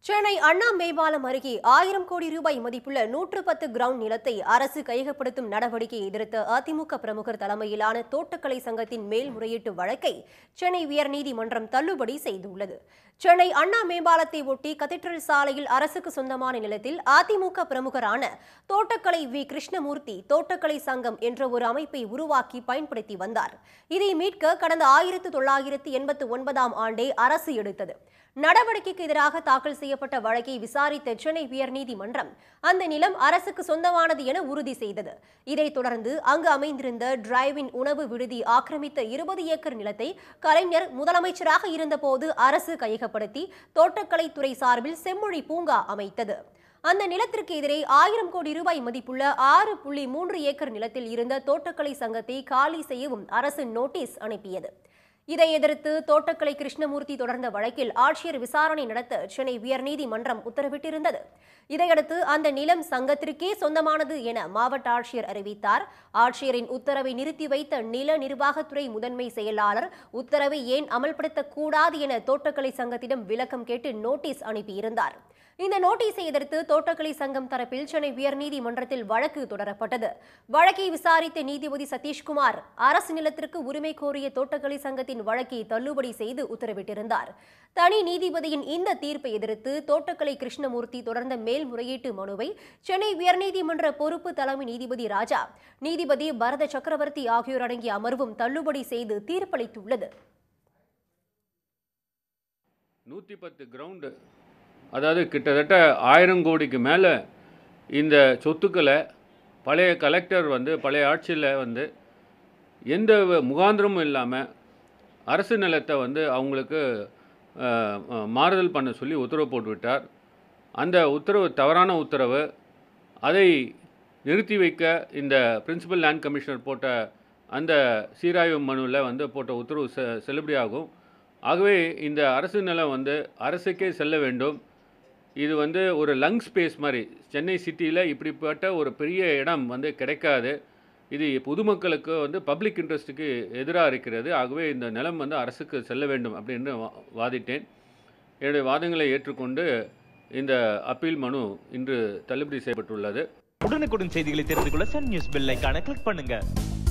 சென்னை அண்ணா மேம்பாலம் அருகே ஆயிரம் கோடி ரூபாய் மதிப்புள்ள நூற்று பத்து கிரவுண்ட் நிலத்தை அரசு கையகப்படுத்தும் நடவடிக்கையை எதிர்த்த அதிமுக பிரமுகர் தலைமையிலான தோட்டக்கலை சங்கத்தின் மேல்முறையீட்டு வழக்கை சென்னை உயர்நீதிமன்றம் தள்ளுபடி செய்துள்ளது சென்னை அண்ணா மேம்பாலத்தை ஒட்டி கதீட்ரல் சாலையில் அரசுக்கு சொந்தமான நிலத்தில் அதிமுக பிரமுகரான தோட்டக்கலை வி கிருஷ்ணமூர்த்தி தோட்டக்கலை சங்கம் என்ற ஒரு அமைப்பை உருவாக்கி பயன்படுத்தி வந்தார் இதை மீட்க கடந்த ஆயிரத்து தொள்ளாயிரத்து எண்பத்து ஒன்பதாம் ஆண்டே அரசு எடுத்தது நடவடிக்கைக்கு எதிராக தாக்கல் செய்யப்பட்ட வழக்கை விசாரித்த சென்னை உயர்நீதிமன்றம் அந்த நிலம் அரசுக்கு சொந்தமானது என உறுதி செய்தது இதைத் தொடர்ந்து அங்கு அமைந்திருந்த டிரைவின் உணவு விடுதி ஆக்கிரமித்த இருபது ஏக்கர் நிலத்தை கலைஞர் முதலமைச்சராக இருந்தபோது அரசு கையகப்படுத்தி தோட்டக்கலைத்துறை சார்பில் செம்மொழி பூங்கா அமைத்தது அந்த நிலத்திற்கு எதிரே ஆயிரம் கோடி ரூபாய் மதிப்புள்ள ஆறு புள்ளி மூன்று ஏக்கர் நிலத்தில் இருந்த தோட்டக்கலை சங்கத்தை காலி செய்யவும் அரசு நோட்டீஸ் அனுப்பியது இதை எதிர்த்து தோட்டக்கலை கிருஷ்ணமூர்த்தி தொடர்ந்த வழக்கில் ஆட்சியர் விசாரணை நடத்த சென்னை உயர்நீதிமன்றம் உத்தரவிட்டிருந்தது இதையடுத்து அந்த நிலம் சங்கத்திற்கே சொந்தமானது என மாவட்ட ஆட்சியர் அறிவித்தார் ஆட்சியரின் உத்தரவை நிறுத்தி வைத்த நில நிர்வாகத்துறை முதன்மை செயலாளர் உத்தரவை ஏன் அமல்படுத்தக்கூடாது என தோட்டக்கலை சங்கத்திடம் விளக்கம் கேட்டு நோட்டீஸ் அனுப்பியிருந்தார் இந்த நோட்டீஸை எதிர்த்து தோட்டக்கலை சங்கம் தரப்பில் சென்னை உயர்நீதிமன்றத்தில் வழக்கு தொடரப்பட்டது வழக்கை விசாரித்த நீதிபதி சதீஷ்குமார் அரசு நிலத்திற்கு உரிமை கோரிய தோட்டக்கலை சங்கத்தின் வழக்கை தள்ளுபடி செய்து உத்தரவிட்டிருந்தார் தனி நீதிபதியின் இந்த தீர்ப்பை எதிர்த்து தோட்டக்கலை கிருஷ்ணமூர்த்தி தொடர்ந்த மேல்முறையீட்டு மனுவை சென்னை உயர்நீதிமன்ற பொறுப்பு தலைமை நீதிபதி ராஜா நீதிபதி பரத சக்கரவர்த்தி ஆகியோர் அடங்கிய அமர்வும் தள்ளுபடி செய்து தீர்ப்பளித்துள்ளது நூற்றி பத்து கிரவுண்டு அதாவது கிட்டத்தட்ட ஆயிரம் கோடிக்கு மேலே இந்த சொத்துக்களை பழைய கலெக்டர் வந்து பழைய ஆட்சியில் வந்து எந்த வ- முகாந்திரமும் இல்லாமல் அரசு நிலத்தை வந்து அவங்களுக்கு அஹ், அஹ், மாறுதல் பண்ண சொல்லி உத்தரவு போட்டு விட்டார் அந்த உத்தரவு தவறான உத்தரவு அதை நிறுத்தி வைக்க இந்த பிரின்சிபல் லேண்ட் கமிஷனர் போட்ட அந்த சீராய்வு மனுவில் வந்து போட்ட உத்தரவு செ செல்லுபடியாகும் ஆகவே இந்த அரசு நிலம் வந்து அரசுக்கே செல்ல வேண்டும் இது வந்து ஒரு லங் ஸ்பேஸ் மாதிரி சென்னை சிட்டியில் இப்படிப்பட்ட ஒரு பெரிய இடம் வந்து கிடைக்காது இது பொதுமக்களுக்கு வந்து பப்ளிக் இன்ட்ரெஸ்ட்டுக்கு எதிராக இருக்கிறது ஆகவே இந்த நிலம் வந்து அரசுக்கு செல்ல வேண்டும் அப்படின்னு வா- வாதிட்டேன் என்னுடைய வாதங்களை ஏற்றுக்கொண்டு இந்த அப்பீல் மனு இன்று தள்ளுபடி செய்யப்பட்டுள்ளது உடனுக்குடன் செய்திகளை தெரிந்து கொள்ள சன் நியூஸ் பெல் ஐகானை கிளிக் பண்ணுங்க